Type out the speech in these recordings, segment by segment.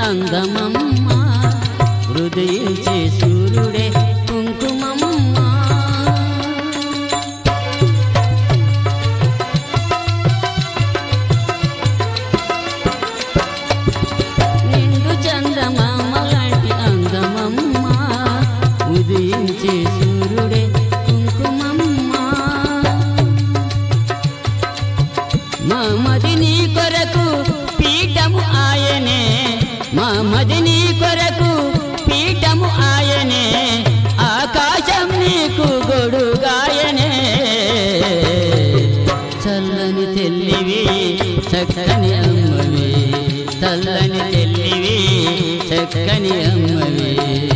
అందమమ్మ హృదయించే సూర్యుడే కుంకుమమ్మ నిండు చందమామ లాంటి అందమమ్మ ఉదయించే సూర్యుడే కుంకుమమ్మ మా మది నీ కొరకు పీఠము ఆయనే మా మది నీ కొరకు పీఠము ఆయనే ఆకాశం నీకు గొడుగాయనే చల్లని తెల్లివి చక్కని అమ్మవి చల్లని తెల్లివి చక్కని అమ్మవి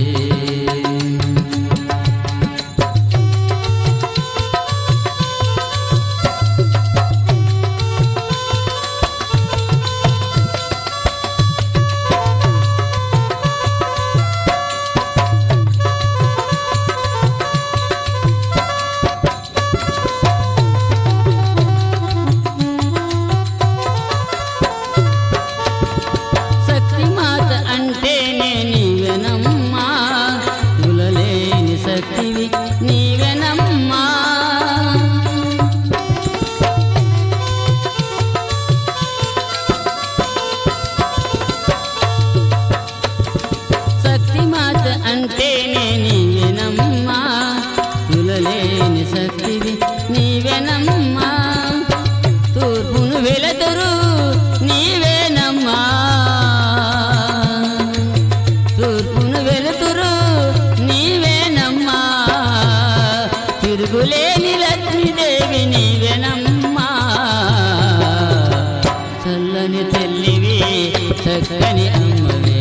శక్తి మాత అంటేనే నీవెనమ్మా తులలేని శక్తివి నీవెనమ్మా శక్తి మాత అంటేనే నీవెనమ్మా తులలేని శక్తివి నీవెనమ్మా తూర్పును వెలతురు నీవేనమ్మా తూర్పును వెలుతురు నీవేనమ్మా తిరుగులేని లక్ష్మీదేవి నీవేనమ్మా చల్లని తెల్లివి చక్కని అమ్మవే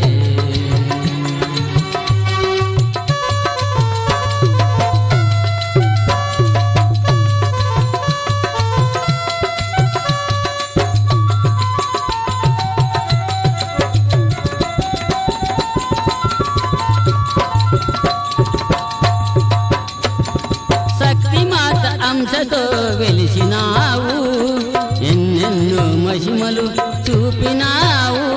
శక్తి మాత అంశతో వెలిసినావు ఎన్నెన్నో మహిమలు చూపినావు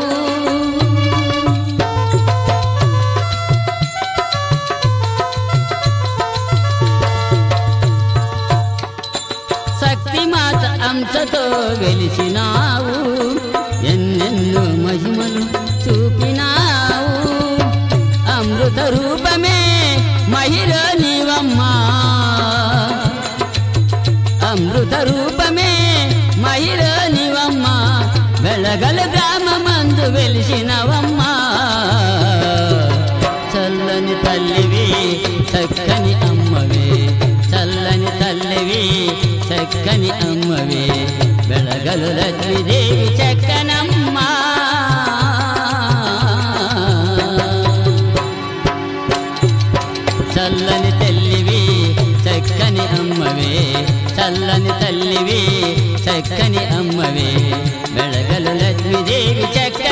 శక్తి మాత అంశతో వెలిసినావు ఎన్నెన్నో మహిమలు చూపినావు అమృత రూపమే మహిళ నీవమ్మా అమృత రూపమే మహిళ నీవమ్మా వెలగల గ్రామమందు వెలిసినవమ్మా చల్లని తల్లివి చక్కని అమ్మవే చల్లని తల్లివి చక్కని అమ్మవే వెలగలు లక్ష్మీదేవి చక్కనమ్మా చల్లని తల్లివి చక్కని అమ్మవే చల్లని తల్లివి చక్కని అమ్మవే వెలగలు లక్ష్మీదేవి చక్క